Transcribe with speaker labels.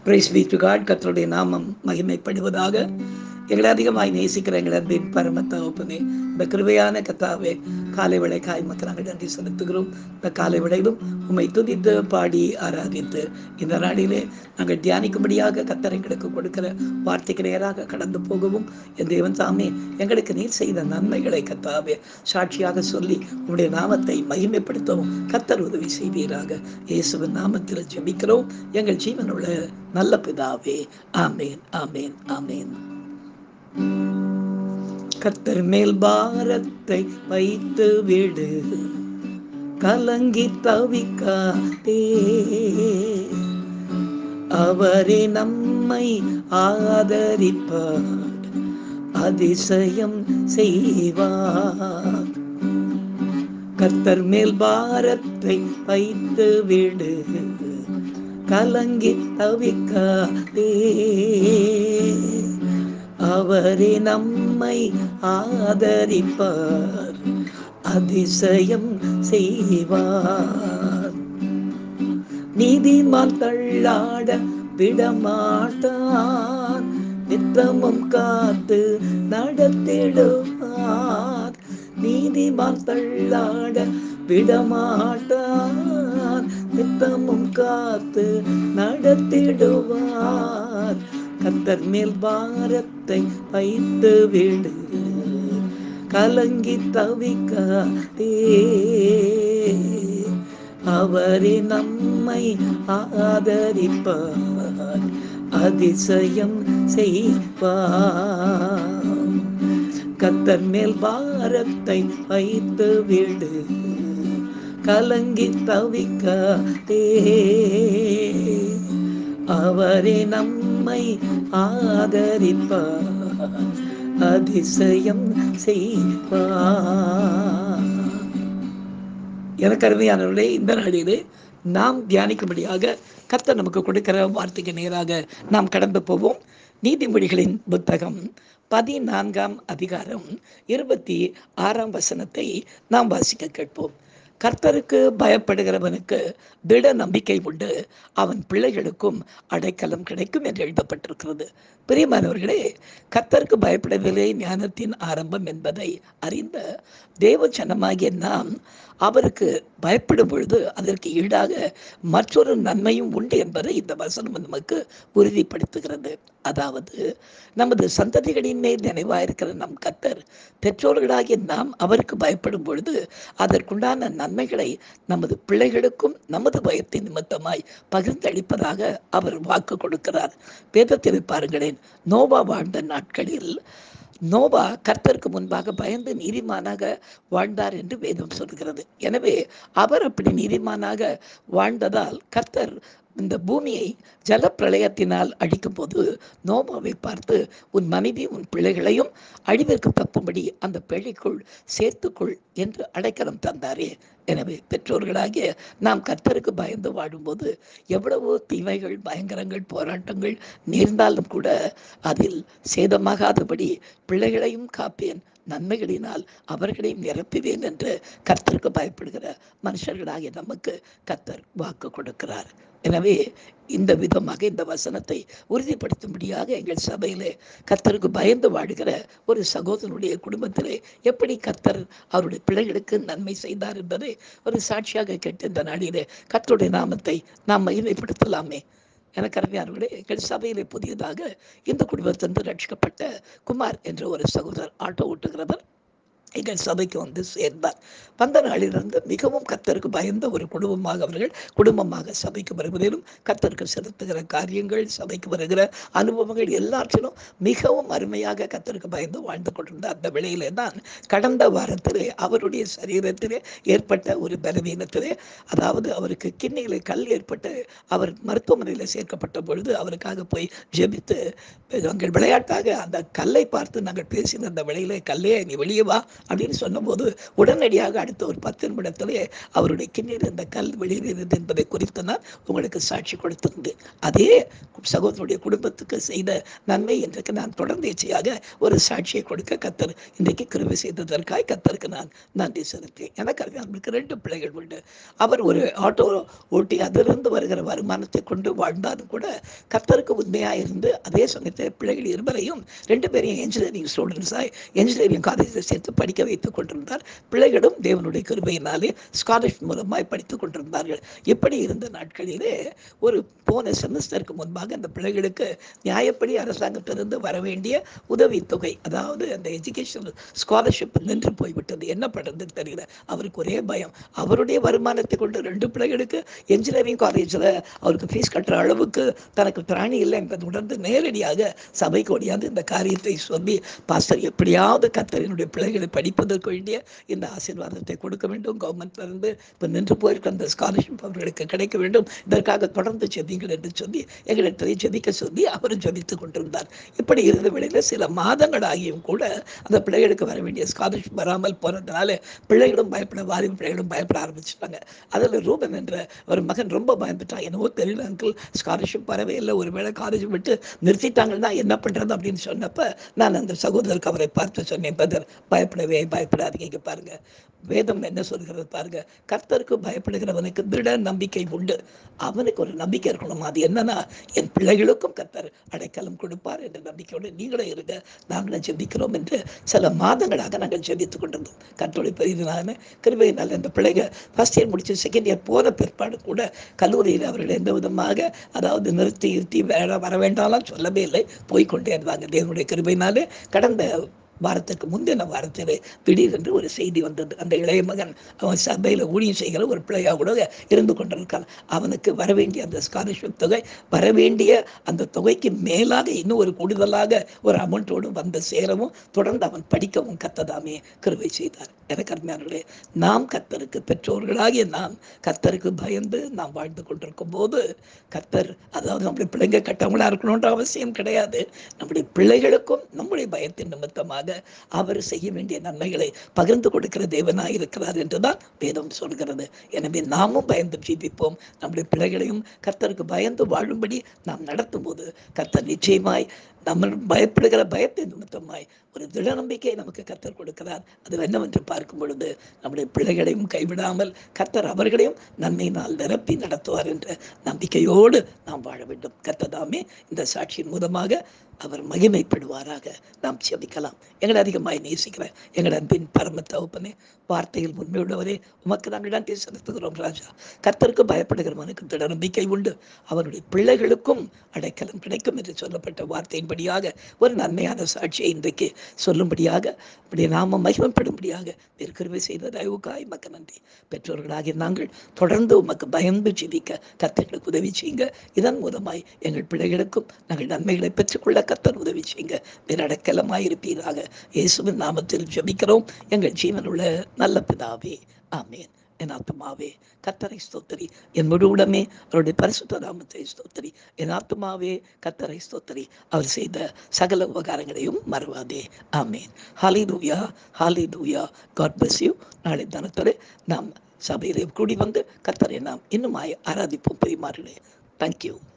Speaker 1: price B to God கர்த்தருடைய நாமம் மகிமைப்படுவதாக எங்களை அதிகமாய் நேசிக்கிற எங்கள் அன்பின் பரம தகப்பனே இந்த கிருபையான கத்தாவே காலை விளைக்காய் மக்கள் நாங்கள் நன்றி செலுத்துகிறோம் இந்த காலை விளையிலும் உம்மை துதித்து பாடி ஆராதித்து இந்த நாளிலே நாங்கள் தியானிக்கும்படியாக கத்தர் எங்களுக்கு கொடுக்கிற வார்த்தைக்கு நேராக கடந்து போகவும் என் தேவன் சாமி எங்களுக்கு நீர் செய்த நன்மைகளை கத்தாவே சாட்சியாக சொல்லி உம்முடைய நாமத்தை மகிமைப்படுத்தவும் கத்தர் உதவி செய்வீராக இயேசுவின் நாமத்தில் ஜெபிக்கிறோம் எங்கள் ஜீவனுள்ள நல்ல பிதாவே ஆமேன் ஆமேன் ஆமேன் கர்த்தர் மேல் பாரத்தை வைத்து விடு கலங்கி தவிக்காதே அவரே நம்மை ஆதரிப்பார் அதிசயம் செய்வார் கர்த்தர் மேல் பாரத்தை வைத்து விடு கலங்கி தவிக்காதே அவரே நம்மை ஆதரிப்பார் அதிசயம் செய்வார் நீதிமான் தள்ளாட விடமாட்டார் நித்தமும் காத்து நடத்திடுவார் நீதிமான் தள்ளாட விடமாட்டார் நித்தமும் காத்து நடத்திடுவார் கத்தர் மேல் பாரத்தை வைத்து விடு கலங்கி தவிக்காதே அவரே நம்மை ஆதரிப்பார் அதிசயம் செய்வார் கத்தர் மேல் பாரத்தை வைத்து விடு கலங்கி தவிக்காதே அவரே நம்மை ஆதரிப்பார் அதிசயம் செய்வார் எனக்கு அருமையானவர்களே இந்த நாளிலே நாம் தியானிக்கும்படியாக கர்த்தர் நமக்கு கொடுக்கிற வார்த்தைக்கு நேராக நாம் கடந்து போவோம் நீதிமொழிகளின் புத்தகம் பதினான்காம் அதிகாரம் இருபத்தி ஆறாம் வசனத்தை நாம் வாசிக்க கேட்போம் கர்த்தருக்கு பயப்படுகிறவனுக்கு திட நம்பிக்கை உண்டு அவன் பிள்ளைகளுக்கும் அடைக்கலம் கிடைக்கும் என்று எழுதப்பட்டிருக்கிறது பிரியமானவர்களே கர்த்தருக்கு பயப்படவில்லை ஞானத்தின் ஆரம்பம் என்பதை அறிந்த தேவ ஜனமாகிய நாம் அவருக்கு பயப்படும் பொழுது அதற்கு ஈடாக மற்றொரு நன்மையும் உண்டு என்பதை இந்த வசனம் நமக்கு உறுதிப்படுத்துகிறது அதாவது நமது சந்ததிகளின் மேல் நினைவாயிருக்கிற நம் கத்தர் பெற்றோர்களாகிய நாம் அவருக்கு பயப்படும் பொழுது அதற்குண்டான நன்மைகளை நமது பிள்ளைகளுக்கும் நமது பயத்தின் நிமித்தமாய் பகிர்ந்தளிப்பதாக அவர் வாக்கு கொடுக்கிறார் வேதத்தில் பாருங்களேன் நோவா வாழ்ந்த நாட்களில் நோவா கர்த்தருக்கு முன்பாக பயந்து நீதிமானாக வாழ்ந்தார் என்று வேதம் சொல்கிறது எனவே அவர் அப்படி நீதிமானாக வாழ்ந்ததால் கர்த்தர் இந்த பூமியை ஜல பிரளயத்தினால் அடிக்கும் போது நோபாவை பார்த்து உன் மனைவி உன் பிள்ளைகளையும் அழிவிற்கு தப்பும்படி அந்த பிழைக்குள் சேர்த்துக்கொள் என்று அடைக்கலம் தந்தாரே எனவே பெற்றோர்களாகிய நாம் கர்த்தருக்கு பயந்து வாழும்போது எவ்வளவோ தீமைகள் பயங்கரங்கள் போராட்டங்கள் நேர்ந்தாலும் கூட அதில் சேதமாகாதபடி பிள்ளைகளையும் காப்பேன் நன்மைகளினால் அவர்களையும் நிரப்புவேன் என்று கர்த்தருக்கு பயப்படுகிற மனுஷர்களாகிய நமக்கு கர்த்தர் வாக்கு கொடுக்கிறார் எனவே இந்த விதமாக இந்த வசனத்தை உறுதிப்படுத்தும்படியாக எங்கள் சபையிலே கர்த்தருக்கு பயந்து வாழுகிற ஒரு சகோதரனுடைய குடும்பத்திலே எப்படி கர்த்தர் அவருடைய பிள்ளைகளுக்கு நன்மை செய்தார் என்பதை ஒரு சாட்சியாக கேட்டு இந்த நாளிலே கர்த்தருடைய நாமத்தை நாம் மகிமைப்படுத்தலாமே எனக்கு அருமையானவர்களே எங்கள் சபையிலே புதியதாக இந்த குடும்பத்திலிருந்து ரட்சிக்கப்பட்ட குமார் என்ற ஒரு சகோதரர் ஆட்டோ ஓட்டுகிறவர் எங்கள் சபைக்கு வந்து சேர்ந்தார் வந்த நாளிலிருந்து மிகவும் கத்தருக்கு பயந்த ஒரு குடும்பமாக அவர்கள் குடும்பமாக சபைக்கு வருவதிலும் கத்தருக்கு செலுத்துகிற காரியங்கள் சபைக்கு வருகிற அனுபவங்கள் எல்லாற்றிலும் மிகவும் அருமையாக கத்தருக்கு பயந்து வாழ்ந்து கொண்டிருந்த அந்த வேளையிலே தான் கடந்த வாரத்திலே அவருடைய சரீரத்திலே ஏற்பட்ட ஒரு பலவீனத்திலே அதாவது அவருக்கு கிண்ணியிலே கல் ஏற்பட்டு அவர் மருத்துவமனையில் சேர்க்கப்பட்ட பொழுது அவருக்காக போய் ஜெபித்து நாங்கள் விளையாட்டாக அந்த கல்லை பார்த்து நாங்கள் பேசின அந்த வேளையிலே கல்லே நீ வெளியே வா அப்படின்னு சொன்னபோது உடனடியாக அடுத்த ஒரு பத்து நிமிடத்திலே அவருடைய கிண்ணீர் இந்த கல் வெளியேறியது என்பதை குறித்து தான் உங்களுக்கு சாட்சி கொடுத்திருந்து அதே சகோதரனுடைய குடும்பத்துக்கு செய்த நன்மை இன்றைக்கு நான் தொடர்ந்தேச்சியாக ஒரு சாட்சியை கொடுக்க கத்தர் இன்றைக்கு கிருபை செய்ததற்காக கத்தருக்கு நான் நன்றி செலுத்தேன் எனக்கு அவருக்கு ரெண்டு பிள்ளைகள் உண்டு அவர் ஒரு ஆட்டோ ஓட்டி அதிலிருந்து வருகிற வருமானத்தை கொண்டு வாழ்ந்தாலும் கூட கத்தருக்கு உண்மையாக இருந்து அதே சமயத்தில் பிள்ளைகள் இருவரையும் ரெண்டு பேரையும் என்ஜினியரிங் ஸ்டூடெண்ட்ஸாக என்ஜினியரிங் காலேஜில் சேர்த்து படிக்க வைத்துக் கொண்டிருந்தார் பிள்ளைகளும் தேவனுடைய கிருபையினாலே ஸ்காலர்ஷிப் மூலமாய் படித்துக் கொண்டிருந்தார்கள் இப்படி இருந்த நாட்களிலே ஒரு போன செமஸ்டருக்கு முன்பாக அந்த பிள்ளைகளுக்கு நியாயப்படி அரசாங்கத்திலிருந்து வர வேண்டிய உதவித்தொகை அதாவது அந்த எஜுகேஷனல் ஸ்காலர்ஷிப் நின்று போய்விட்டது என்ன பண்ணுறதுன்னு தெரியல அவருக்கு ஒரே பயம் அவருடைய வருமானத்தை கொண்டு ரெண்டு பிள்ளைகளுக்கு என்ஜினியரிங் காலேஜில் அவருக்கு ஃபீஸ் கட்டுற அளவுக்கு தனக்கு திராணி இல்லை என்பது உணர்ந்து நேரடியாக சபைக்கு ஓடியாந்து இந்த காரியத்தை சொல்லி பாஸ்டர் எப்படியாவது கத்தரினுடைய பிள்ளைகளை படிப்பதற்கு வேண்டிய இந்த ஆசீர்வாதத்தை கொடுக்க வேண்டும் கவர்மெண்ட்ல இருந்து இப்போ நின்று போயிருக்க அந்த ஸ்காலர்ஷிப் அவர்களுக்கு கிடைக்க வேண்டும் இதற்காக தொடர்ந்து செதிங்கள் என்று சொல்லி எங்களிடத்தை செதிக்க சொல்லி அவரும் ஜெபித்துக் கொண்டிருந்தார் இப்படி இருந்த வேளையில் சில மாதங்கள் ஆகியும் கூட அந்த பிள்ளைகளுக்கு வர வேண்டிய ஸ்காலர்ஷிப் வராமல் போனதுனால பிள்ளைகளும் பயப்பட வாலிப பிள்ளைகளும் பயப்பட ஆரம்பிச்சிட்டாங்க அதில் ரூபன் என்ற ஒரு மகன் ரொம்ப பயந்துட்டான் என்னவோ தெரியல அங்கிள் ஸ்காலர்ஷிப் வரவே இல்லை ஒருவேளை காலேஜ் விட்டு நிறுத்திட்டாங்கன்னா என்ன பண்ணுறது அப்படின்னு சொன்னப்ப நான் அந்த சகோதரருக்கு அவரை பார்த்து சொன்னேன் பதர் பயப்படவே பயப்படாதீங்க இங்க பாருங்க வேதம் என்ன சொல்கிறது பாருங்க கர்த்தருக்கு பயப்படுகிறவனுக்கு திட நம்பிக்கை உண்டு அவனுக்கு ஒரு நம்பிக்கை இருக்கணும் அது என்னன்னா என் பிள்ளைகளுக்கும் கர்த்தர் அடைக்கலம் கொடுப்பார் என்ற நம்பிக்கையோடு நீங்களும் இருங்க நாங்களும் ஜெபிக்கிறோம் என்று சில மாதங்களாக நாங்கள் ஜெபித்துக் கொண்டிருந்தோம் கர்த்தருடைய பெரியதுனால கிருபையினால் இந்த பிள்ளைங்க ஃபர்ஸ்ட் இயர் முடிச்சு செகண்ட் இயர் போன பிற்பாடு கூட கல்லூரியில் அவர்கள் எந்த விதமாக அதாவது நிறுத்தி இருத்தி வேற வர வேண்டாம்லாம் சொல்லவே இல்லை போய்க்கொண்டே இருந்தாங்க தேவனுடைய கிருபையினாலே கடந்த வாரத்துக்கு முந்தின வாரத்தில் திடீரென்று ஒரு செய்தி வந்தது அந்த இளைய மகன் அவன் சபையில் ஊழியம் செய்கிற ஒரு பிள்ளையாக கூட இருந்து கொண்டிருக்கான் அவனுக்கு வர வேண்டிய அந்த ஸ்காலர்ஷிப் தொகை வர வேண்டிய அந்த தொகைக்கு மேலாக இன்னும் ஒரு கூடுதலாக ஒரு அமௌண்ட்டோடு வந்து சேரவும் தொடர்ந்து அவன் படிக்கவும் கத்ததாமே கிருபை செய்தார் எனக்கு அருமையானவர்களே நாம் கத்தருக்கு பெற்றோர்களாகிய நாம் கத்தருக்கு பயந்து நாம் வாழ்ந்து கொண்டிருக்கும் போது கத்தர் அதாவது நம்முடைய பிள்ளைங்க கட்டவங்களா இருக்கணுன்ற அவசியம் கிடையாது நம்முடைய பிள்ளைகளுக்கும் நம்முடைய பயத்தின் நிமித்தமாக அவர் செய்ய வேண்டிய நன்மைகளை பகிர்ந்து கொடுக்கிற தேவனாய் இருக்கிறார் என்றுதான் வேதம் சொல்கிறது எனவே நாமும் பயந்து ஜீவிப்போம் நம்முடைய பிள்ளைகளையும் கர்த்தருக்கு பயந்து வாழும்படி நாம் நடத்தும் போது கர்த்தர் நிச்சயமாய் நம்ம பயப்படுகிற பயத்தின் நிமித்தமாய் ஒரு திட நம்பிக்கையை நமக்கு கர்த்தர் கொடுக்கிறார் அது என்னவென்று பார்க்கும் பொழுது நம்முடைய பிள்ளைகளையும் கைவிடாமல் கர்த்தர் அவர்களையும் நன்மையினால் நிரப்பி நடத்துவார் என்ற நம்பிக்கையோடு நாம் வாழ வேண்டும் கர்த்ததாமே இந்த சாட்சியின் மூலமாக அவர் மகிமைப்படுவாராக நாம் செபிக்கலாம் எங்களை அதிகமாய் நேசிக்கிற எங்கள் அன்பின் பரம தகப்பனே வார்த்தையில் உண்மையுள்ளவரே உமக்கு நாங்கள் நன்றி செலுத்துகிறோம் ராஜா கர்த்தருக்கு பயப்படுகிறவனுக்கு திட நம்பிக்கை உண்டு அவனுடைய பிள்ளைகளுக்கும் அடைக்கலம் கிடைக்கும் என்று சொல்லப்பட்ட வார்த்தையின்படியாக ஒரு நன்மையான சாட்சியை இன்றைக்கு சொல்லும்படியாக அப்படி நாம மகிமைப்படும்படியாக திருக்கிருவை செய்த தயவுக்காய் மக்க நன்றி பெற்றோர்களாகிய நாங்கள் தொடர்ந்து உமக்கு பயந்து ஜீவிக்க கத்தர்களுக்கு உதவி செய்யுங்க இதன் மூலமாய் எங்கள் பிள்ளைகளுக்கும் நாங்கள் நன்மைகளை பெற்றுக்கொள்ள கத்தர் உதவி செய்யுங்க நிரடக்கலமாய் இருப்பீராக இயேசுவின் நாமத்தில் ஜெபிக்கிறோம் எங்கள் ஜீவனுள்ள நல்ல பிதாவே ஆமேன் என் ஆத்மாவே கத்தரை ஸ்தோத்தரி என் முழு உடமே அவருடைய பரிசுத்த நாமத்தை ஸ்தோத்தரி என் ஆத்மாவே கத்தரை ஸ்தோத்தரி அவர் செய்த சகல உபகாரங்களையும் மறவாதே ஆமேன் hallelujah hallelujah God bless you நாளை தினத்தில் நாம் சபையிலே கூடி வந்து கத்தரை நாம் இன்னும் ஆராதிப்போம் பெரியமார்களே தேங்க்யூ